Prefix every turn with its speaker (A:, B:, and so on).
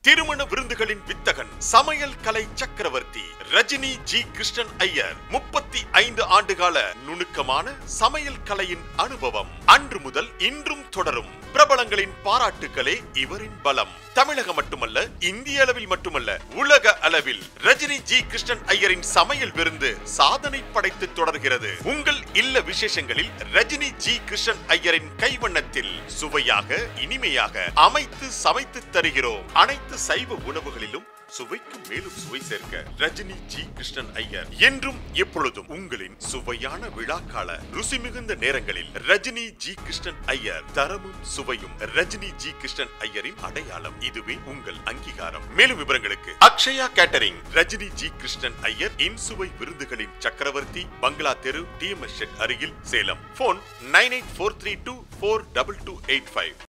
A: திருமண விருந்துகளின் வித்தகன் சமையல் கலை சக்கரவர்த்தி ரஜினி ஜி கிருஷ்ணன் ஐயர் முப்பத்தி ஐந்து ஆண்டுகால நுணுக்கமான சமையல் கலையின் அனுபவம் அன்று முதல் இன்றும் தொடரும் பிரபலங்களின் பாராட்டுகளே இவரின் பலம் தமிழகம் மட்டுமல்ல இந்திய அளவில் மட்டுமல்ல உலக அளவில் ரஜினி ஜி கிருஷ்ணன் ஐயரின் சமையல் விருந்து சாதனை படைத்து தொடர்கிறது உங்கள் இல்ல விசேஷங்களில் ரஜினி ஜி கிருஷ்ணன் ஐயரின் கைவண்ணத்தில் சுவையாக இனிமையாக அமைத்து சமைத்து தருகிறோம் அனைத்து சைவ உணவுகளிலும் சுவைக்கு மேலும் சுவை சேர்க்க ரஜினி ஜி கிருஷ்ணன் ஐயர் என்றும் எப்பொழுதும் உங்களின் சுவையான விழாக்கால ருசி மிகுந்த நேரங்களில் ரஜினி ஜி கிருஷ்ணன் ஐயர் தரமும் சுவையும் ரஜினி ஜி கிருஷ்ணன் ஐயரின் அடையாளம் இதுவே உங்கள் அங்கீகாரம் மேலும் விவரங்களுக்கு அக்ஷயா கேட்டரிங் ரஜினி ஜி கிருஷ்ணன் ஐயர் இன்சுவை விருதுகளின் சக்கரவர்த்தி பங்களா தெரு டிஎம்எஸ் ஷெட் அருகில் Salem phone nine eight four three two four double two eight five